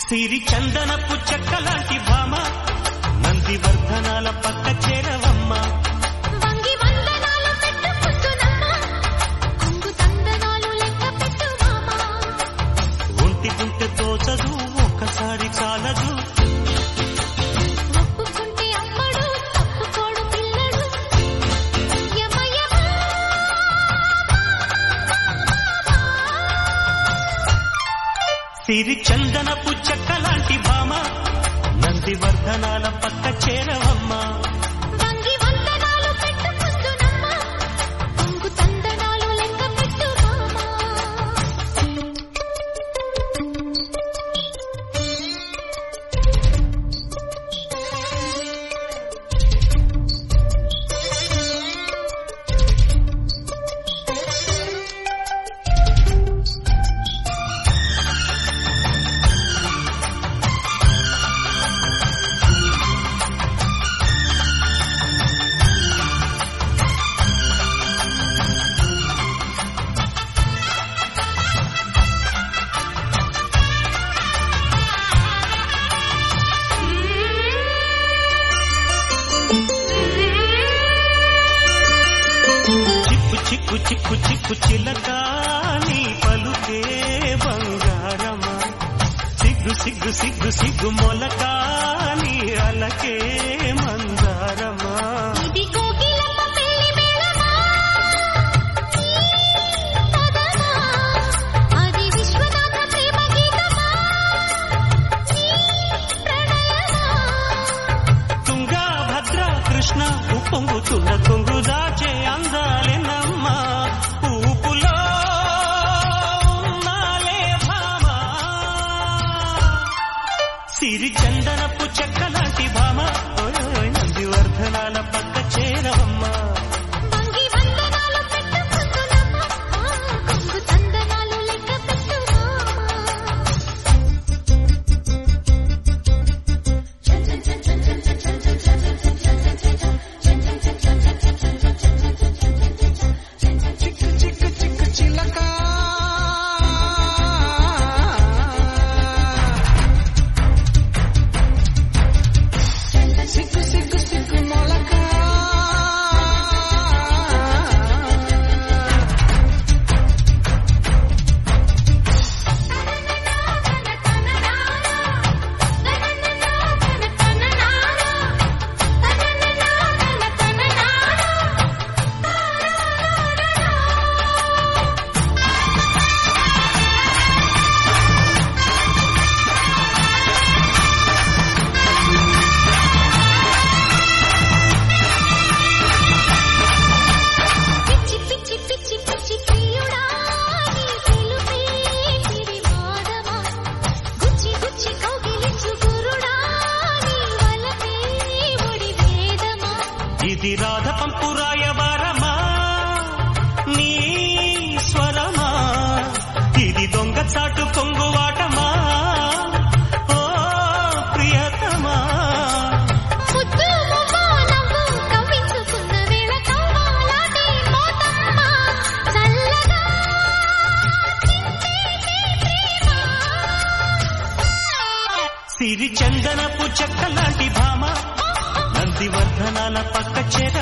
సిరి చందనపు చెక్కలాంటి భామ నందివర్ధనాల పక్క చేరవమ్మ వంగి వందనాలు పెట్టుకుంటున్నమ్మా కొంగు తందనాలు లెక్క పెట్టు మామా ఒంటి గుంటె తోచదు ఒక్కసారి చాలదు ఒప్పుకుంటే అమ్మడు తప్పుకోడు పిల్లడు యమ యమ సిరి చందనపు చెక్కలాంటి భామ నందివర్ధనాల పక్క చేరవమ్మ వంగి వందనాలు పెట్టుకుంటున్నమ్మా కొంగు తందనాలు లెక్క పెట్టు మామా చిక్కు చిక్కు చిక్కు చిక్కు చిలక నీ పలుకే బంగారమా సిగ్గు సిగ్గు సిగ్గు సిగ్గు మొలక నీ అలకే మందారమా ఇది కోకిలమ్మ పెళ్లి మేళమా పదమా అది విశ్వనాథ ప్రేమ గీతమా ప్రణయమా తుంగా భద్ర కృష్ణ ఉప్పొంగుతున్న కొంగు దాచే అందాలెనమ్మ ఊపులో ఉన్నాలే భామ సిరి చందనపు చెక్కలాంటి భామ ఓయ్ ఓయ్ నందివర్ధనాల పక్క చేరవమ్మా వంగి వందనాలు పెట్టుకుంటున్నమ్మా కొంగు తందనాలు లెక్క పెట్టు చిక్కు చిక్కు చిక్కు చిలక సిగ్గు సిగ్గు సిగ్గు మొలక పిచ్చి పిచ్చి పిచ్చి పిచ్చి ప్రియుడా నీ పిలుపే సిరిమాదమా గుచ్చి గుచ్చి కౌగిలించు గురుడా నీ వలపే ఒడి వేదమా ఇది రాధ పంపురాయవారమా నీ స్వరమా ఇది దొంగ చాటు కొంగువాటమా ఓ ప్రియతమా ముద్దు మువ్వ నవ్వు కవ్వించుకున్న వేళ కవ్వాలాటి మోతమ్మ చల్లగా సిరి చందనపు చెక్కలాంటి భామ నందివర్ధనాల పక్క చేర